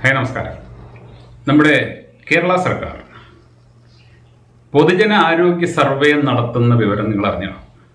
hi നമസ്കാരം നമ്മുടെ കേരള സർക്കാർ പൊതുജന ആരോഗ്യ സർവേ നടത്തുന്ന വിവരം നിങ്ങൾ അറിഞ്ഞോ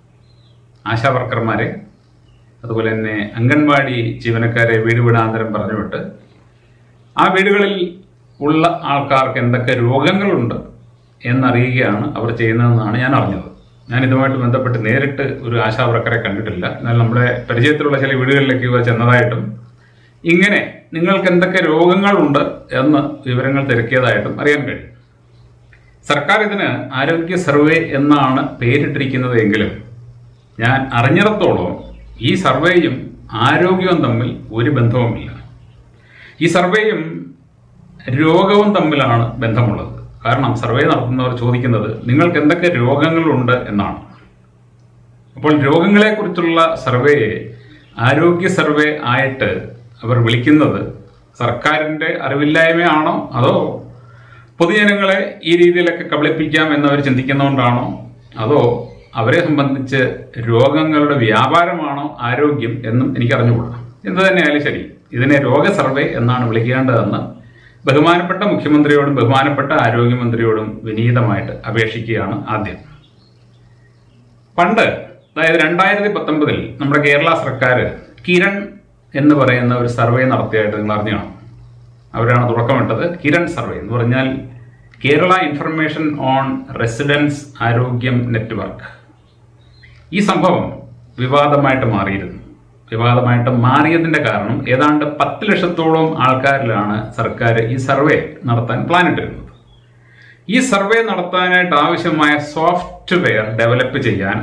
ആശാ വർക്കർമാരെ അതുപോലെ തന്നെ അംഗൻവാടി ജീവനക്കാരെ വീട് വീടാന്തരം പറഞ്ഞുവിട്ട് ആ വീടുകളിൽ ഉള്ള ആൾക്കാർക്ക് എന്തൊക്കെ രോഗങ്ങളുണ്ട് എന്നറിയുകയാണ് അവർ ചെയ്യുന്നതെന്നാണ് ഞാൻ അറിഞ്ഞത് ഞാൻ ഇതുമായിട്ട് ബന്ധപ്പെട്ട് നേരിട്ട് ഒരു ആശാ വർക്കറെ കണ്ടിട്ടില്ല എന്നാൽ നമ്മുടെ പരിചയത്തിലുള്ള ചില വീടുകളിലേക്ക് ഇവ ചെന്നതായിട്ടും ഇങ്ങനെ നിങ്ങൾക്ക് എന്തൊക്കെ രോഗങ്ങളുണ്ട് എന്ന് വിവരങ്ങൾ തിരക്കിയതായിട്ടും അറിയാൻ കഴിയും സർക്കാർ ഇതിന് ആരോഗ്യ സർവേ എന്നാണ് പേരിട്ടിരിക്കുന്നത് എങ്കിലും ഞാൻ അറിഞ്ഞിടത്തോളം ഈ സർവേയും ആരോഗ്യവും തമ്മിൽ ഒരു ബന്ധവുമില്ല ഈ സർവേയും രോഗവും തമ്മിലാണ് ബന്ധമുള്ളത് കാരണം സർവേ നടത്തുന്നവർ ചോദിക്കുന്നത് നിങ്ങൾക്ക് എന്തൊക്കെ രോഗങ്ങളുണ്ട് എന്നാണ് അപ്പോൾ രോഗങ്ങളെക്കുറിച്ചുള്ള സർവേയെ ആരോഗ്യ സർവേ ആയിട്ട് അവർ വിളിക്കുന്നത് സർക്കാരിൻ്റെ അറിവില്ലായ്മയാണോ അതോ പൊതുജനങ്ങളെ ഈ രീതിയിലൊക്കെ കബളിപ്പിക്കാം എന്നവർ ചിന്തിക്കുന്നതുകൊണ്ടാണോ അതോ അവരെ സംബന്ധിച്ച് രോഗങ്ങളുടെ വ്യാപാരമാണോ ആരോഗ്യം എന്നും എനിക്ക് അറിഞ്ഞുകൂടാ എന്ത് തന്നെയായാലും ശരി ഇതിനെ രോഗ സർവേ എന്നാണ് വിളിക്കേണ്ടതെന്ന് ബഹുമാനപ്പെട്ട മുഖ്യമന്ത്രിയോടും ബഹുമാനപ്പെട്ട ആരോഗ്യമന്ത്രിയോടും വിനീതമായിട്ട് അപേക്ഷിക്കുകയാണ് ആദ്യം പണ്ട് അതായത് രണ്ടായിരത്തി പത്തൊമ്പതിൽ നമ്മുടെ കേരള സർക്കാർ കിരൺ എന്ന് പറയുന്ന ഒരു സർവേ നടത്തിയായിട്ട് നിങ്ങൾ അറിഞ്ഞാണ് അവരാണ് തുടക്കമിട്ടത് കിരൺ സർവേ എന്ന് പറഞ്ഞാൽ Kerala information on residence Arogyam network ഈ സംഭവം വിവാദമായിട്ട് മാറിയിരുന്നു വിവാദമായിട്ട് മാറിയതിന്റെ കാരണം ഏതാണ്ട് പത്ത് ലക്ഷത്തോളം ആൾക്കാരിലാണ് സർക്കാർ ഈ സർവേ നടത്താൻ പ്ലാൻ ഇട്ടിരുന്നത് ഈ സർവേ നടത്താനായിട്ട് ആവശ്യമായ സോഫ്റ്റ്വെയർ ഡെവലപ്പ് ചെയ്യാൻ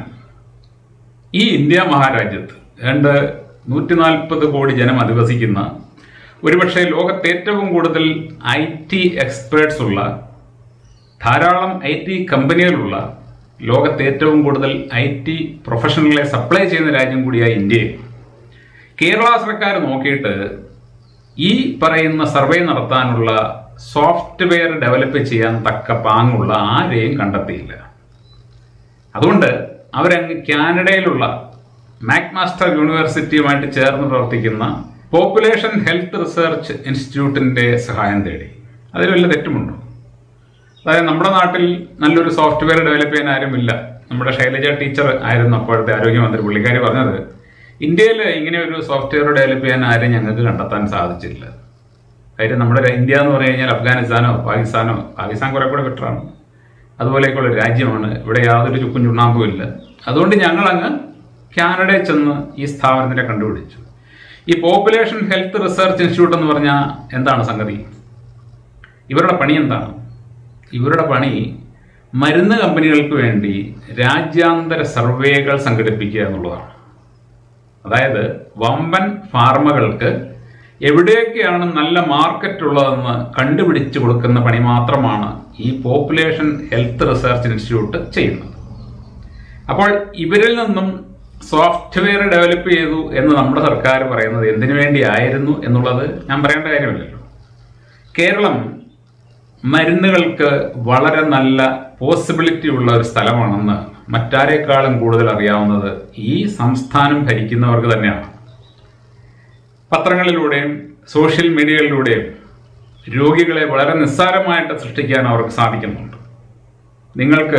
ഈ ഇന്ത്യ മഹാരാജ്യത്ത് ഏതാണ്ട് നൂറ്റി നാൽപ്പത് കോടി ജനം അധിവസിക്കുന്ന ഒരുപക്ഷെ ലോകത്ത് ഏറ്റവും കൂടുതൽ ഐ ടി എക്സ്പേർട്സ് ഉള്ള ധാരാളം ഐ ടി കമ്പനികളുള്ള ലോകത്ത് ഏറ്റവും കൂടുതൽ ഐ ടി പ്രൊഫഷണലുകളെ സപ്ലൈ ചെയ്യുന്ന രാജ്യം കൂടിയായ ഇന്ത്യയിൽ കേരള സർക്കാർ നോക്കിയിട്ട് ഈ പറയുന്ന സർവേ നടത്താനുള്ള സോഫ്റ്റ്വെയർ ഡെവലപ്പ് ചെയ്യാൻ തക്ക പാങ്ങുള്ള ആരെയും കണ്ടെത്തിയില്ല അതുകൊണ്ട് അവരങ്ങ് കാനഡയിലുള്ള മാക്മാസ്റ്റർ യൂണിവേഴ്സിറ്റിയുമായിട്ട് ചേർന്ന് പ്രവർത്തിക്കുന്ന പോപ്പുലേഷൻ ഹെൽത്ത് റിസർച്ച് ഇൻസ്റ്റിറ്റ്യൂട്ടിന്റെ സഹായം തേടി അതിൽ വല്ല തെറ്റുമുണ്ടോ അതായത് നമ്മുടെ നാട്ടിൽ നല്ലൊരു സോഫ്റ്റ്വെയർ ഡെവലപ്പ് ചെയ്യാൻ ആരുമില്ല നമ്മുടെ ശൈലജ ടീച്ചർ ആയിരുന്നു അപ്പോഴത്തെ ആരോഗ്യമന്ത്രി പുള്ളിക്കാരി പറഞ്ഞത് ഇന്ത്യയിൽ ഇങ്ങനെ ഒരു സോഫ്റ്റ്വെയർ ഡെവലപ്പ് ചെയ്യാൻ ആരും ഞങ്ങൾക്ക് കണ്ടെത്താൻ സാധിച്ചില്ല കാര്യം നമ്മുടെ ഇന്ത്യ എന്ന് പറഞ്ഞു കഴിഞ്ഞാൽ അഫ്ഗാനിസ്ഥാനോ പാകിസ്ഥാനോ പാകിസ്ഥാൻ കുറെ കൂടെ ബെറ്ററാണ് അതുപോലെയൊക്കെയുള്ള രാജ്യമാണ് ഇവിടെ യാതൊരു ചുക്കും ചുണ്ണാമ്പും ഇല്ല അതുകൊണ്ട് ഞങ്ങൾ അങ്ങ് കാനഡയിൽ ചെന്ന് ഈ സ്ഥാപനത്തിനെ കണ്ടുപിടിച്ചു ഈ പോപ്പുലേഷൻ ഹെൽത്ത് റിസർച്ച് ഇൻസ്റ്റിറ്റ്യൂട്ട് എന്ന് പറഞ്ഞാൽ എന്താണ് സംഗതി ഇവരുടെ പണി എന്താണ് ഇവരുടെ പണി മരുന്ന് കമ്പനികൾക്ക് വേണ്ടി രാജ്യാന്തര സർവേകൾ സംഘടിപ്പിക്കുക എന്നുള്ളതാണ് അതായത് വമ്പൻ ഫാർമകൾക്ക് എവിടെയൊക്കെയാണ് നല്ല മാർക്കറ്റ് ഉള്ളതെന്ന് കണ്ടുപിടിച്ചു കൊടുക്കുന്ന പണി മാത്രമാണ് ഈ പോപ്പുലേഷൻ ഹെൽത്ത് റിസർച്ച് ഇൻസ്റ്റിറ്റ്യൂട്ട് ചെയ്യുന്നത് അപ്പോൾ ഇവരിൽ നിന്നും സോഫ്റ്റ്വെയർ ഡെവലപ്പ് ചെയ്തു എന്ന് നമ്മുടെ സർക്കാർ പറയുന്നത് എന്തിനു വേണ്ടിയായിരുന്നു എന്നുള്ളത് ഞാൻ പറയേണ്ട കാര്യമില്ലല്ലോ കേരളം മരുന്നുകൾക്ക് വളരെ നല്ല പോസിബിലിറ്റി ഉള്ള ഒരു സ്ഥലമാണെന്ന് മറ്റാരേക്കാളും കൂടുതൽ അറിയാവുന്നത് ഈ സംസ്ഥാനം ഭരിക്കുന്നവർക്ക് തന്നെയാണ് പത്രങ്ങളിലൂടെയും സോഷ്യൽ മീഡിയകളിലൂടെയും രോഗികളെ വളരെ നിസ്സാരമായിട്ട് സൃഷ്ടിക്കാൻ അവർക്ക് സാധിക്കുന്നുണ്ട് നിങ്ങൾക്ക്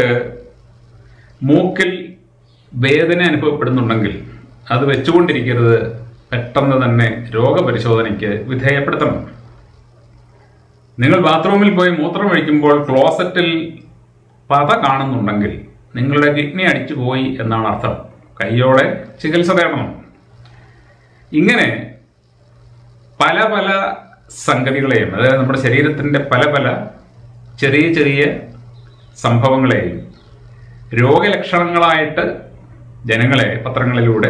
മൂക്കിൽ വേദന അനുഭവപ്പെടുന്നുണ്ടെങ്കിൽ അത് വെച്ചുകൊണ്ടിരിക്കരുത് പെട്ടെന്ന് തന്നെ രോഗപരിശോധനയ്ക്ക് വിധേയപ്പെടുത്തണം നിങ്ങൾ ബാത്റൂമിൽ പോയി മൂത്രമൊഴിക്കുമ്പോൾ ക്ലോസറ്റിൽ പത കാണുന്നുണ്ടെങ്കിൽ നിങ്ങളുടെ കിഡ്നി അടിച്ചു പോയി എന്നാണ് അർത്ഥം കയ്യോടെ ചികിത്സ തേടണം ഇങ്ങനെ പല പല സംഗതികളെയും അതായത് നമ്മുടെ ശരീരത്തിൻ്റെ പല പല ചെറിയ ചെറിയ സംഭവങ്ങളെയും രോഗലക്ഷണങ്ങളായിട്ട് ജനങ്ങളെ പത്രങ്ങളിലൂടെ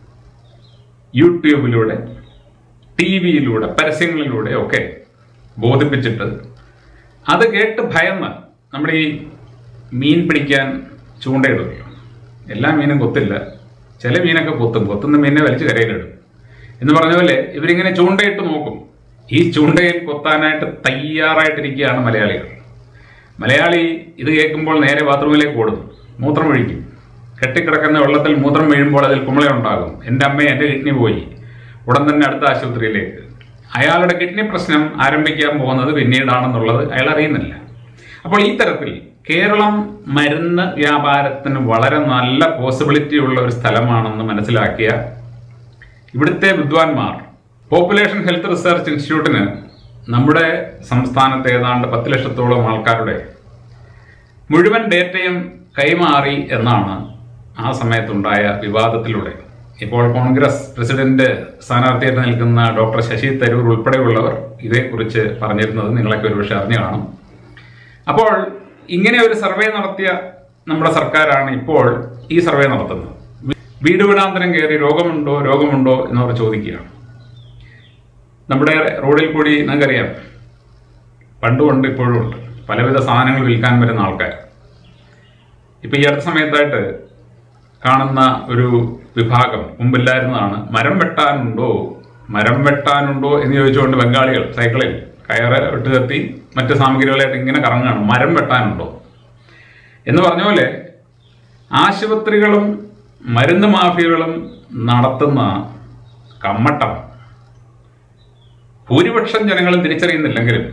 യൂട്യൂബിലൂടെ ടി വിയിലൂടെ പരസ്യങ്ങളിലൂടെ ഒക്കെ ബോധിപ്പിച്ചിട്ട് അത് കേട്ട് ഭയന്ന് നമ്മുടെ ഈ മീൻ പിടിക്കാൻ ചൂണ്ടയിടുകയോ എല്ലാ മീനും കൊത്തില്ല ചില മീനൊക്കെ കൊത്തും കൊത്തുന്ന മീനെ വലിച്ചു കരയിലിടും എന്ന് പറഞ്ഞ പോലെ ഇവരിങ്ങനെ ചൂണ്ടയിട്ട് നോക്കും ഈ ചൂണ്ടയിൽ കൊത്താനായിട്ട് തയ്യാറായിട്ടിരിക്കുകയാണ് മലയാളികൾ മലയാളി ഇത് കേൾക്കുമ്പോൾ നേരെ ബാത്റൂമിലേക്ക് ഓടും മൂത്രമൊഴിക്കും കെട്ടിക്കിടക്കുന്ന വെള്ളത്തിൽ മൂത്രം വീഴുമ്പോൾ അതിൽ കുമിളയുണ്ടാകും എൻ്റെ അമ്മയെ എൻ്റെ കിഡ്നി പോയി ഉടൻ തന്നെ അടുത്ത ആശുപത്രിയിലേക്ക് അയാളുടെ കിഡ്നി പ്രശ്നം ആരംഭിക്കാൻ പോകുന്നത് പിന്നീടാണെന്നുള്ളത് അയാൾ അറിയുന്നില്ല അപ്പോൾ ഈ തരത്തിൽ കേരളം മരുന്ന് വ്യാപാരത്തിന് വളരെ നല്ല പോസിബിലിറ്റി ഉള്ള ഒരു സ്ഥലമാണെന്ന് മനസ്സിലാക്കിയ ഇവിടുത്തെ വിദ്വാൻമാർ പോപ്പുലേഷൻ ഹെൽത്ത് റിസർച്ച് ഇൻസ്റ്റിറ്റ്യൂട്ടിന് നമ്മുടെ സംസ്ഥാനത്ത് ഏതാണ്ട് പത്ത് ലക്ഷത്തോളം ആൾക്കാരുടെ മുഴുവൻ ഡേറ്റയും കൈമാറി എന്നാണ് ആ സമയത്തുണ്ടായ വിവാദത്തിലൂടെ ഇപ്പോൾ കോൺഗ്രസ് പ്രസിഡന്റ് സ്ഥാനാർത്ഥിയായിട്ട് നിൽക്കുന്ന ഡോക്ടർ ശശി തരൂർ ഉൾപ്പെടെയുള്ളവർ ഇതേക്കുറിച്ച് പറഞ്ഞിരുന്നത് നിങ്ങളൊക്കെ ഒരുപക്ഷെ അറിഞ്ഞു കാണും അപ്പോൾ ഇങ്ങനെ ഒരു സർവേ നടത്തിയ നമ്മുടെ സർക്കാരാണ് ഇപ്പോൾ ഈ സർവേ നടത്തുന്നത് വീട് വീടാന്തരം കയറി രോഗമുണ്ടോ രോഗമുണ്ടോ എന്നവർ ചോദിക്കുകയാണ് നമ്മുടെ റോഡിൽ കൂടി നിങ്ങൾക്കറിയാം പണ്ടുമുണ്ട് ഇപ്പോഴും ഉണ്ട് പലവിധ സാധനങ്ങൾ വിൽക്കാൻ വരുന്ന ആൾക്കാർ ഇപ്പൊ ഈ അടുത്ത സമയത്തായിട്ട് കാണുന്ന ഒരു വിഭാഗം മുമ്പില്ലായിരുന്നതാണ് മരം വെട്ടാനുണ്ടോ മരം വെട്ടാനുണ്ടോ എന്ന് ചോദിച്ചുകൊണ്ട് ബംഗാളികൾ സൈക്കിളിൽ കയറ് ഇട്ട് കത്തി മറ്റ് സാമഗ്രികളായിട്ട് ഇങ്ങനെ കറങ്ങുകയാണ് മരം വെട്ടാനുണ്ടോ എന്ന് പറഞ്ഞ പോലെ ആശുപത്രികളും മരുന്ന് മാഫിയകളും നടത്തുന്ന കമ്മട്ടം ഭൂരിപക്ഷം ജനങ്ങളും തിരിച്ചറിയുന്നില്ലെങ്കിലും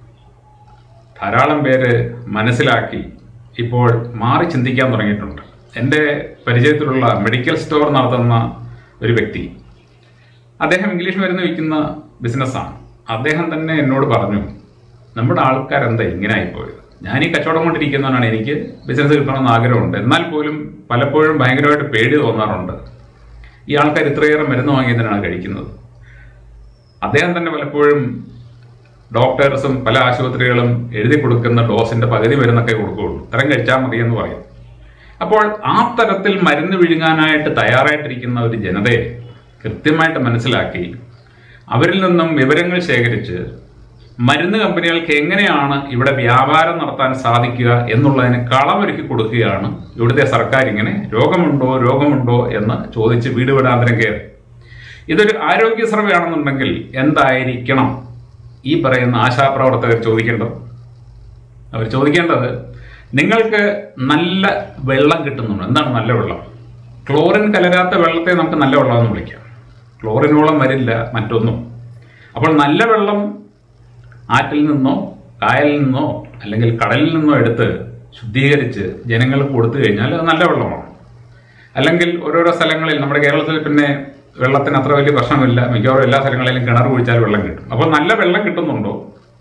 ധാരാളം പേര് മനസ്സിലാക്കി ഇപ്പോൾ മാറി ചിന്തിക്കാൻ തുടങ്ങിയിട്ടുണ്ട് എൻ്റെ പരിചയത്തിലുള്ള മെഡിക്കൽ സ്റ്റോർ നടത്തുന്ന ഒരു വ്യക്തി അദ്ദേഹം ഇംഗ്ലീഷ് മരുന്ന് വിൽക്കുന്ന ബിസിനസ്സാണ് അദ്ദേഹം തന്നെ എന്നോട് പറഞ്ഞു നമ്മുടെ ആൾക്കാരെന്താ ഇങ്ങനെ ആയിപ്പോയത് ഞാൻ ഈ കച്ചവടം കൊണ്ടിരിക്കുന്നവനാണ് എനിക്ക് ബിസിനസ് കിട്ടണമെന്ന് ആഗ്രഹമുണ്ട് എന്നാൽ പോലും പലപ്പോഴും ഭയങ്കരമായിട്ട് പേടി തോന്നാറുണ്ട് ഈ ആൾക്കാർ ഇത്രയേറെ മരുന്ന് വാങ്ങിയതിനാണ് കഴിക്കുന്നത് അദ്ദേഹം തന്നെ പലപ്പോഴും ഡോക്ടേഴ്സും പല ആശുപത്രികളും എഴുതി കൊടുക്കുന്ന ഡോസിന്റെ പകുതി മരുന്നൊക്കെ കൊടുക്കുകയുള്ളൂ ഇത്രയും കഴിച്ചാൽ മതി എന്ന് പറയും അപ്പോൾ ആ തരത്തിൽ മരുന്ന് വിഴുങ്ങാനായിട്ട് തയ്യാറായിട്ടിരിക്കുന്ന ഒരു ജനതയെ കൃത്യമായിട്ട് മനസ്സിലാക്കി അവരിൽ നിന്നും വിവരങ്ങൾ ശേഖരിച്ച് മരുന്ന് കമ്പനികൾക്ക് എങ്ങനെയാണ് ഇവിടെ വ്യാപാരം നടത്താൻ സാധിക്കുക എന്നുള്ളതിന് കളമൊരുക്കി കൊടുക്കുകയാണ് ഇവിടുത്തെ സർക്കാർ ഇങ്ങനെ രോഗമുണ്ടോ രോഗമുണ്ടോ എന്ന് ചോദിച്ച് വീട് വിടാന്തരം കയറി ഇതൊരു ആരോഗ്യ സർവേ ആണെന്നുണ്ടെങ്കിൽ എന്തായിരിക്കണം ഈ പറയുന്ന ആശാപ്രവർത്തകർ ചോദിക്കേണ്ടത് അവർ ചോദിക്കേണ്ടത് നിങ്ങൾക്ക് നല്ല വെള്ളം കിട്ടുന്നുണ്ട് എന്താണ് നല്ല വെള്ളം ക്ലോറിൻ കലരാത്ത വെള്ളത്തെ നമുക്ക് നല്ല വെള്ളം എന്ന് വിളിക്കാം ക്ലോറിനോളം വരില്ല മറ്റൊന്നും അപ്പോൾ നല്ല വെള്ളം ആറ്റിൽ നിന്നോ കായലിൽ നിന്നോ അല്ലെങ്കിൽ കടലിൽ നിന്നോ എടുത്ത് ശുദ്ധീകരിച്ച് ജനങ്ങൾക്ക് കൊടുത്തു കഴിഞ്ഞാൽ അത് നല്ല വെള്ളമാണ് അല്ലെങ്കിൽ ഓരോരോ സ്ഥലങ്ങളിൽ നമ്മുടെ കേരളത്തിൽ പിന്നെ വെള്ളത്തിന് അത്ര വലിയ പ്രശ്നമില്ല മിക്കവാറും എല്ലാ സ്ഥലങ്ങളിലും കിണർ കുഴിച്ചാൽ വെള്ളം കിട്ടും അപ്പോൾ നല്ല വെള്ളം കിട്ടുന്നുണ്ടോ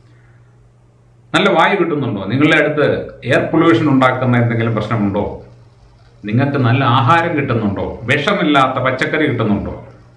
നല്ല വായു കിട്ടുന്നുണ്ടോ നിങ്ങളുടെ അടുത്ത് എയർ പൊല്യൂഷൻ ഉണ്ടാക്കുന്ന എന്തെങ്കിലും പ്രശ്നമുണ്ടോ നിങ്ങൾക്ക് നല്ല ആഹാരം കിട്ടുന്നുണ്ടോ വിഷമില്ലാത്ത പച്ചക്കറി കിട്ടുന്നുണ്ടോ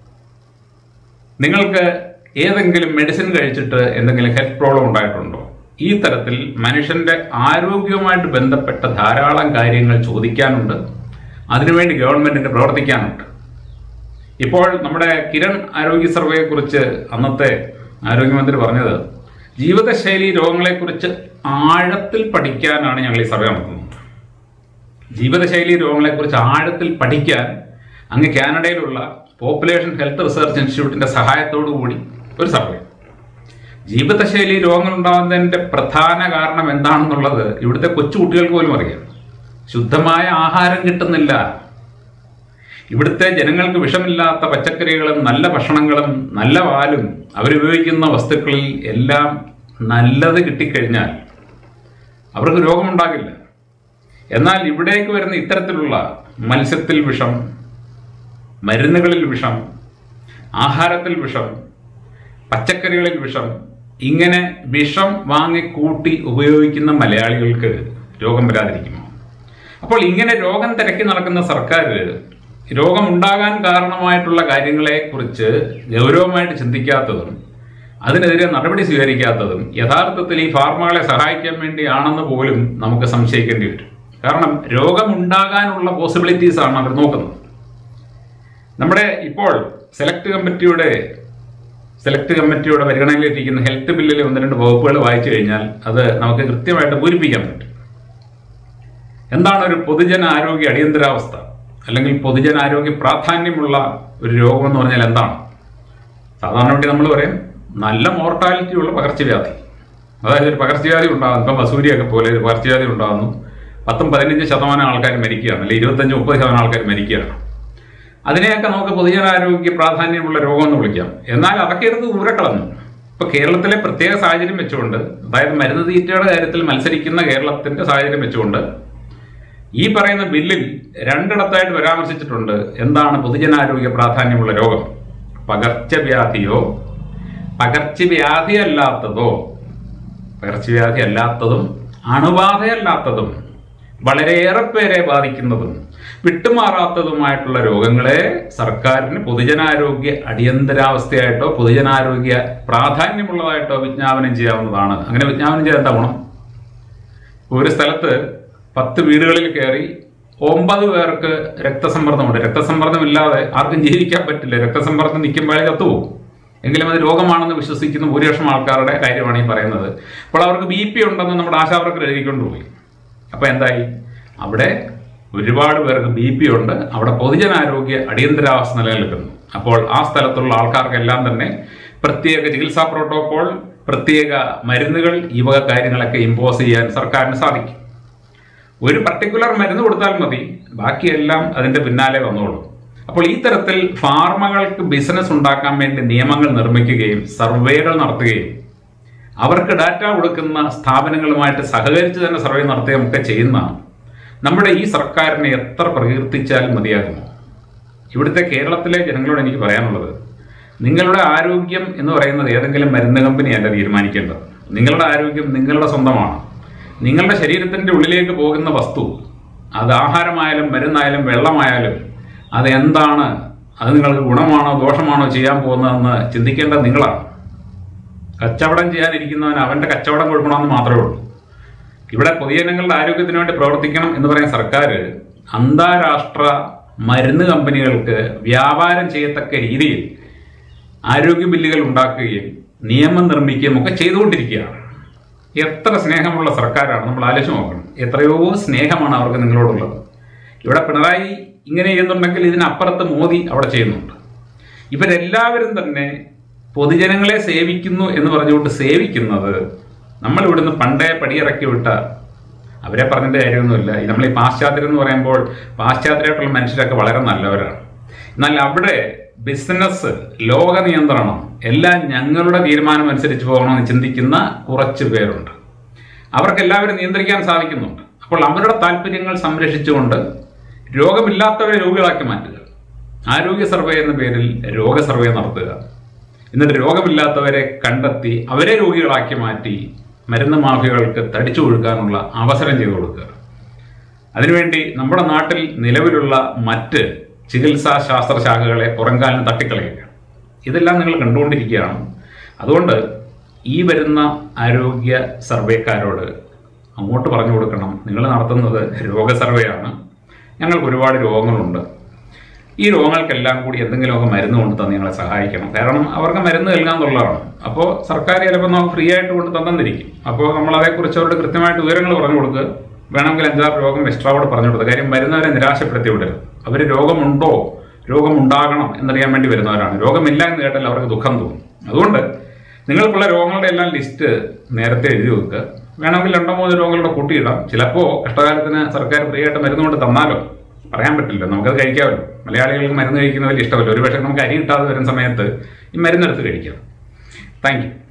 നിങ്ങൾക്ക് ഏതെങ്കിലും മെഡിസിൻ കഴിച്ചിട്ട് എന്തെങ്കിലും ഹെൽത്ത് പ്രോബ്ലം ഉണ്ടായിട്ടുണ്ടോ ഈ തരത്തിൽ മനുഷ്യന്റെ ആരോഗ്യവുമായിട്ട് ബന്ധപ്പെട്ട ധാരാളം കാര്യങ്ങൾ ചോദിക്കാനുണ്ട് അതിനുവേണ്ടി ഗവൺമെന്റിന് പ്രവർത്തിക്കാനുണ്ട് ഇപ്പോൾ നമ്മുടെ കിരൺ ആരോഗ്യ സർവേയെ കുറിച്ച് അന്നത്തെ ആരോഗ്യമന്ത്രി പറഞ്ഞത് ജീവിതശൈലി രോഗങ്ങളെക്കുറിച്ച് ആഴത്തിൽ പഠിക്കാനാണ് ഞങ്ങൾ ഈ സർവേ നടത്തുന്നത് ജീവിതശൈലി രോഗങ്ങളെക്കുറിച്ച് ആഴത്തിൽ പഠിക്കാൻ അങ്ങ് കാനഡയിലുള്ള പോപ്പുലേഷൻ ഹെൽത്ത് റിസർച്ച് ഇൻസ്റ്റിറ്റ്യൂട്ടിന്റെ സഹായത്തോടു കൂടി ഒരു സർവേ ജീവിതശൈലി രോഗങ്ങൾ ഉണ്ടാകുന്നതിന്റെ പ്രധാന കാരണം എന്താണെന്നുള്ളത് ഇവിടുത്തെ കൊച്ചുകുട്ടികൾക്ക് പോലും അറിയാം ശുദ്ധമായ ആഹാരം കിട്ടുന്നില്ല ഇവിടുത്തെ ജനങ്ങൾക്ക് വിഷമില്ലാത്ത പച്ചക്കറികളും നല്ല ഭക്ഷണങ്ങളും നല്ല പാലും അവരുപയോഗിക്കുന്ന വസ്തുക്കളിൽ എല്ലാം നല്ലത് കിട്ടിക്കഴിഞ്ഞാൽ അവർക്ക് രോഗമുണ്ടാകില്ല എന്നാൽ ഇവിടേക്ക് വരുന്ന ഇത്തരത്തിലുള്ള മത്സ്യത്തിൽ വിഷം മരുന്നുകളിൽ വിഷം ആഹാരത്തിൽ വിഷം പച്ചക്കറികളിൽ വിഷം ഇങ്ങനെ വിഷം വാങ്ങിക്കൂട്ടി ഉപയോഗിക്കുന്ന മലയാളികൾക്ക് രോഗം വരാതിരിക്കുമോ അപ്പോൾ ഇങ്ങനെ രോഗം തിരക്കി നടക്കുന്ന സർക്കാർ രോഗമുണ്ടാകാൻ കാരണമായിട്ടുള്ള കാര്യങ്ങളെ കുറിച്ച് ഗൗരവമായിട്ട് ചിന്തിക്കാത്തതും അതിനെതിരെ നടപടി സ്വീകരിക്കാത്തതും യഥാർത്ഥത്തിൽ ഈ ഫാർമകളെ സഹായിക്കാൻ വേണ്ടിയാണെന്ന് പോലും നമുക്ക് സംശയിക്കേണ്ടി വരും കാരണം രോഗമുണ്ടാകാനുള്ള പോസിബിലിറ്റീസ് ആണ് അവർ നോക്കുന്നത് നമ്മുടെ ഇപ്പോൾ സെലക്ട് കമ്മിറ്റിയുടെ സെലക്ട് കമ്മിറ്റിയുടെ പരിഗണനയിലിരിക്കുന്ന ഹെൽത്ത് ബില്ലിലെ ഒന്ന് രണ്ട് വകുപ്പുകൾ വായിച്ചു കഴിഞ്ഞാൽ അത് നമുക്ക് കൃത്യമായിട്ട് പൂരിപ്പിക്കാൻ പറ്റും എന്താണ് ഒരു പൊതുജന ആരോഗ്യ അടിയന്തരാവസ്ഥ അല്ലെങ്കിൽ പൊതുജനാരോഗ്യ പ്രാധാന്യമുള്ള ഒരു രോഗം എന്ന് പറഞ്ഞാൽ എന്താണ് സാധാരണ വേണ്ടി നമ്മൾ പറയും നല്ല മോർട്ടാലിറ്റി ഉള്ള പകർച്ചവ്യാധി അതായത് ഒരു പകർച്ചവ്യാധി ഉണ്ടാകുന്നു ഇപ്പം വസൂരിയൊക്കെ പോലെ ഒരു പകർച്ചവ്യാധി ഉണ്ടാകുന്നു പത്തും പതിനഞ്ച് ശതമാനം ആൾക്കാർ മരിക്കുകയാണ് അല്ലെങ്കിൽ ഇരുപത്തഞ്ച് മുപ്പത് ശതമാനം ആൾക്കാർ മരിക്കുകയാണ് അതിനെയൊക്കെ നമുക്ക് പൊതുജനാരോഗ്യ പ്രാധാന്യമുള്ള രോഗമെന്ന് വിളിക്കാം എന്നാൽ അതൊക്കെ എടുത്ത് ദൂരെ കളഞ്ഞു ഇപ്പൊ കേരളത്തിലെ പ്രത്യേക സാഹചര്യം വെച്ചുകൊണ്ട് അതായത് മരുന്ന് തീറ്റയുടെ കാര്യത്തിൽ മത്സരിക്കുന്ന കേരളത്തിന്റെ സാഹചര്യം വെച്ചുകൊണ്ട് ഈ പറയുന്ന ബില്ലിൽ രണ്ടിടത്തായിട്ട് പരാമർശിച്ചിട്ടുണ്ട് എന്താണ് പൊതുജനാരോഗ്യ പ്രാധാന്യമുള്ള രോഗം പകർച്ചവ്യാധിയോ പകർച്ചവ്യാധി അല്ലാത്തതോ പകർച്ചവ്യാധി അല്ലാത്തതും അണുബാധയല്ലാത്തതും വളരെയേറെ പേരെ ബാധിക്കുന്നതും വിട്ടുമാറാത്തതുമായിട്ടുള്ള രോഗങ്ങളെ സർക്കാരിന് പൊതുജനാരോഗ്യ അടിയന്തരാവസ്ഥയായിട്ടോ പൊതുജനാരോഗ്യ പ്രാധാന്യമുള്ളതായിട്ടോ വിജ്ഞാപനം ചെയ്യാവുന്നതാണ് അങ്ങനെ വിജ്ഞാപനം ചെയ്യാൻ എന്താ ഗുണം ഒരു സ്ഥലത്ത് പത്ത് വീടുകളിൽ കയറി ഒമ്പത് പേർക്ക് രക്തസമ്മർദ്ദമുണ്ട് രക്തസമ്മർദ്ദമില്ലാതെ ആർക്കും ജീവിക്കാൻ പറ്റില്ല രക്തസമ്മർദ്ദം നിൽക്കുമ്പോഴേ ചത്തുപോകും എങ്കിലും അത് രോഗമാണെന്ന് വിശ്വസിക്കുന്ന ഭൂരിപക്ഷം ആൾക്കാരുടെ കാര്യമാണ് ഈ പറയുന്നത് അപ്പോൾ അവർക്ക് ബി പി ഉണ്ടെന്ന് നമ്മുടെ ആശാവർക്കർ എഴുതിക്കൊണ്ടുപോയി അപ്പോൾ എന്തായി അവിടെ ഒരുപാട് പേർക്ക് ബി പി ഉണ്ട് അവിടെ പൊതുജനാരോഗ്യ അടിയന്തരാവസ്ഥ നിലനിൽക്കുന്നു അപ്പോൾ ആ സ്ഥലത്തുള്ള ആൾക്കാർക്കെല്ലാം തന്നെ പ്രത്യേക ചികിത്സാ പ്രോട്ടോകോൾ പ്രത്യേക മരുന്നുകൾ ഈ വക കാര്യങ്ങളൊക്കെ ഇമ്പോസ് ചെയ്യാൻ സർക്കാരിന് സാധിക്കും ഒരു പർട്ടിക്കുലർ മരുന്ന് കൊടുത്താൽ മതി ബാക്കിയെല്ലാം അതിന്റെ പിന്നാലെ വന്നോളൂ അപ്പോൾ ഈ തരത്തിൽ ഫാർമകൾക്ക് ബിസിനസ് ഉണ്ടാക്കാൻ വേണ്ടി നിയമങ്ങൾ നിർമ്മിക്കുകയും സർവേകൾ നടത്തുകയും അവർക്ക് ഡാറ്റ കൊടുക്കുന്ന സ്ഥാപനങ്ങളുമായിട്ട് സഹകരിച്ച് തന്നെ സർവേ നടത്തുകയും ഒക്കെ ചെയ്യുന്ന നമ്മുടെ ഈ സർക്കാരിനെ എത്ര പ്രകീർത്തിച്ചാലും മതിയാകുമോ ഇവിടുത്തെ കേരളത്തിലെ ജനങ്ങളോട് എനിക്ക് പറയാനുള്ളത് നിങ്ങളുടെ ആരോഗ്യം എന്ന് പറയുന്നത് ഏതെങ്കിലും മരുന്ന് കമ്പനിയല്ല തീരുമാനിക്കേണ്ടത് നിങ്ങളുടെ ആരോഗ്യം നിങ്ങളുടെ സ്വന്തമാണ് നിങ്ങളുടെ ശരീരത്തിന്റെ ഉള്ളിലേക്ക് പോകുന്ന വസ്തു അത് ആഹാരമായാലും മരുന്നായാലും വെള്ളമായാലും അത് എന്താണ് അത് നിങ്ങൾക്ക് ഗുണമാണോ ദോഷമാണോ ചെയ്യാൻ പോകുന്നതെന്ന് ചിന്തിക്കേണ്ടത് നിങ്ങളാണ് കച്ചവടം ചെയ്യാനിരിക്കുന്നവൻ അവന്റെ കച്ചവടം കൊടുക്കണമെന്ന് മാത്രമേ ഉള്ളൂ ഇവിടെ പൊതുജനങ്ങളുടെ ആരോഗ്യത്തിന് വേണ്ടി പ്രവർത്തിക്കണം എന്ന് പറയുന്ന സർക്കാർ അന്താരാഷ്ട്ര മരുന്ന് കമ്പനികൾക്ക് വ്യാപാരം ചെയ്യത്തക്ക രീതിയിൽ ആരോഗ്യ ബില്ലുകൾ ഉണ്ടാക്കുകയും നിയമം നിർമ്മിക്കുകയും ഒക്കെ ചെയ്തുകൊണ്ടിരിക്കുകയാണ് എത്ര സ്നേഹമുള്ള സർക്കാരാണ് നമ്മൾ ആലോചിച്ച് നോക്കണം എത്രയോ സ്നേഹമാണ് അവർക്ക് നിങ്ങളോടുള്ളത് ഇവിടെ പിണറായി ഇങ്ങനെ ചെയ്യുന്നുണ്ടെങ്കിൽ ഇതിനപ്പുറത്ത് മോദി അവിടെ ചെയ്യുന്നുണ്ട് ഇവരെല്ലാവരും തന്നെ പൊതുജനങ്ങളെ സേവിക്കുന്നു എന്ന് പറഞ്ഞുകൊണ്ട് സേവിക്കുന്നത് നമ്മൾ ഇവിടുന്ന് പണ്ടേ പടിയിറക്കി വിട്ട അവരെ പറഞ്ഞിട്ട് കാര്യമൊന്നുമില്ല ഈ നമ്മൾ ഈ പാശ്ചാത്യർ എന്ന് പറയുമ്പോൾ പാശ്ചാത്യരായിട്ടുള്ള മനുഷ്യരൊക്കെ വളരെ നല്ലവരാണ് എന്നാൽ അവിടെ ബിസിനസ് ലോക നിയന്ത്രണം എല്ലാം ഞങ്ങളുടെ തീരുമാനം അനുസരിച്ച് പോകണമെന്ന് ചിന്തിക്കുന്ന കുറച്ച് പേരുണ്ട് അവർക്ക് എല്ലാവരും നിയന്ത്രിക്കാൻ സാധിക്കുന്നുണ്ട് അപ്പോൾ അവരുടെ താല്പര്യങ്ങൾ സംരക്ഷിച്ചുകൊണ്ട് രോഗമില്ലാത്തവരെ രോഗികളാക്കി മാറ്റുക ആരോഗ്യ സർവേ എന്ന പേരിൽ രോഗ സർവേ നടത്തുക എന്നിട്ട് രോഗമില്ലാത്തവരെ കണ്ടെത്തി അവരെ രോഗികളാക്കി മാറ്റി മരുന്ന് മാഫിയകൾക്ക് തടിച്ചു കൊടുക്കാനുള്ള അവസരം ചെയ്തു കൊടുക്കുക അതിനുവേണ്ടി നമ്മുടെ നാട്ടിൽ നിലവിലുള്ള മറ്റ് ചികിത്സാ ശാസ്ത്ര ശാഖകളെ പുറംകാലിന് തട്ടിക്കളയുക ഇതെല്ലാം നിങ്ങൾ കണ്ടുകൊണ്ടിരിക്കുകയാണ് അതുകൊണ്ട് ഈ വരുന്ന ആരോഗ്യ സർവേക്കാരോട് അങ്ങോട്ട് പറഞ്ഞു കൊടുക്കണം നിങ്ങൾ നടത്തുന്നത് രോഗ സർവേയാണ് ഞങ്ങൾക്ക് ഒരുപാട് രോഗങ്ങളുണ്ട് ഈ രോഗങ്ങൾക്കെല്ലാം കൂടി എന്തെങ്കിലുമൊക്കെ മരുന്ന് കൊണ്ട് തന്നെ നിങ്ങളെ സഹായിക്കണം കാരണം അവർക്ക് മരുന്ന് നൽകാന്നുള്ളതാണ് അപ്പോൾ സർക്കാർ ചിലപ്പോൾ നമുക്ക് ഫ്രീ ആയിട്ട് കൊണ്ട് തന്നിരിക്കും അപ്പോൾ നമ്മൾ അതേക്കുറിച്ച് അവരോട് കൃത്യമായിട്ട് വിവരങ്ങൾ പറഞ്ഞു കൊടുക്കുക വേണമെങ്കിൽ അഞ്ചാറ് രോഗം എക്സ്ട്രാ കൂടെ പറഞ്ഞു കൊടുക്കുക കാര്യം വരുന്നവരെ നിരാശപ്പെടുത്തി വിടരുത് അവർ രോഗമുണ്ടോ രോഗമുണ്ടാകണം എന്നറിയാൻ വേണ്ടി വരുന്നവരാണ് രോഗമില്ല എന്ന് കേട്ടാൽ അവർക്ക് ദുഃഖം തോന്നും അതുകൊണ്ട് നിങ്ങൾക്കുള്ള രോഗങ്ങളുടെ എല്ലാം ലിസ്റ്റ് നേരത്തെ എഴുതി വെക്കുക വേണമെങ്കിൽ രണ്ടോ മൂന്നോ രോഗങ്ങളുടെ കൂട്ടിയിടാം ചിലപ്പോൾ കഷ്ടകാലത്തിന് സർക്കാർ ഫ്രീ ആയിട്ട് മരുന്ന് കൊണ്ട് തന്നാലോ പറയാൻ പറ്റില്ല നമുക്കത് കഴിക്കാമല്ലോ മലയാളികൾക്ക് മരുന്ന് കഴിക്കുന്ന വലിയ ഇഷ്ടമല്ല ഒരുപക്ഷെ നമുക്ക് അരി കിട്ടാതെ വരുന്ന സമയത്ത് ഈ മരുന്നെടുത്ത് കഴിക്കാം താങ്ക് യു